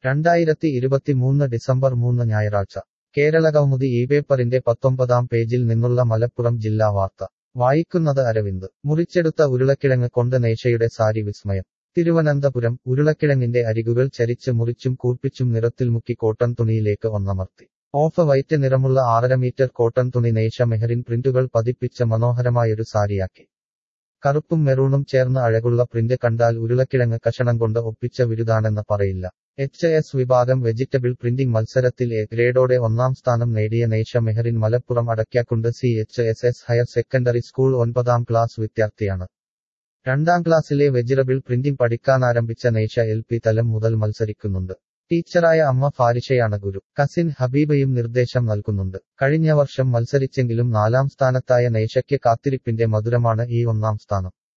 രണ്ടായിരത്തി ഇരുപത്തിമൂന്ന് ഡിസംബർ മൂന്ന് ഞായറാഴ്ച കേരളകൗമുദി ഈ പേപ്പറിന്റെ പത്തൊമ്പതാം പേജിൽ നിന്നുള്ള മലപ്പുറം ജില്ലാ വാർത്ത വായിക്കുന്നത് അരവിന്ദ് മുറിച്ചെടുത്ത ഉരുളക്കിഴങ്ങ് കൊണ്ട് നേശയുടെ സാരി വിസ്മയം തിരുവനന്തപുരം ഉരുളക്കിഴങ്ങിന്റെ അരികുകൾ ചരിച്ച് മുറിച്ചും കൂർപ്പിച്ചും നിറത്തിൽ മുക്കി കോട്ടൺ തുണിയിലേക്ക് ഒന്നമർത്തി ഓഫ് വൈറ്റ് നിറമുള്ള ആറര മീറ്റർ കോട്ടൺ തുണി നേശ മെഹറിൻ പ്രിന്റുകൾ പതിപ്പിച്ച മനോഹരമായൊരു സാരിയാക്കി കറുപ്പും മെറൂണും ചേർന്ന് അഴകുള്ള പ്രിന്റ് കണ്ടാൽ ഉരുളക്കിഴങ്ങ് കഷണം കൊണ്ട് ഒപ്പിച്ച വിരുതാണെന്ന് പറയില്ല എച്ച് എസ് വിഭാഗം വെജിറ്റബിൾ പ്രിന്റിംഗ് മത്സരത്തിൽ എ ഗ്രേഡോടെ ഒന്നാം സ്ഥാനം നേടിയ Nesha Mehrin Malappuram Adakkakundu C H S S higher secondary school ഒൻപതാം ക്ലാസ് വിദ്യാർത്ഥിയാണ് രണ്ടാം ക്ലാസ്സിലെ വെജിറ്റബിൾ പ്രിന്റിംഗ് പഠിക്കാനാരംഭിച്ച നേശ എൽ പി തലം മുതൽ മത്സരിക്കുന്നുണ്ട് ടീച്ചറായ അമ്മ ഫാരിഷയാണ് ഗുരു കസിൻ ഹബീബയും നിർദ്ദേശം നൽകുന്നുണ്ട് കഴിഞ്ഞ വർഷം മത്സരിച്ചെങ്കിലും നാലാം സ്ഥാനത്തായ നേശയ്ക്ക് കാത്തിരിപ്പിന്റെ മധുരമാണ് ഈ ഒന്നാം സ്ഥാനം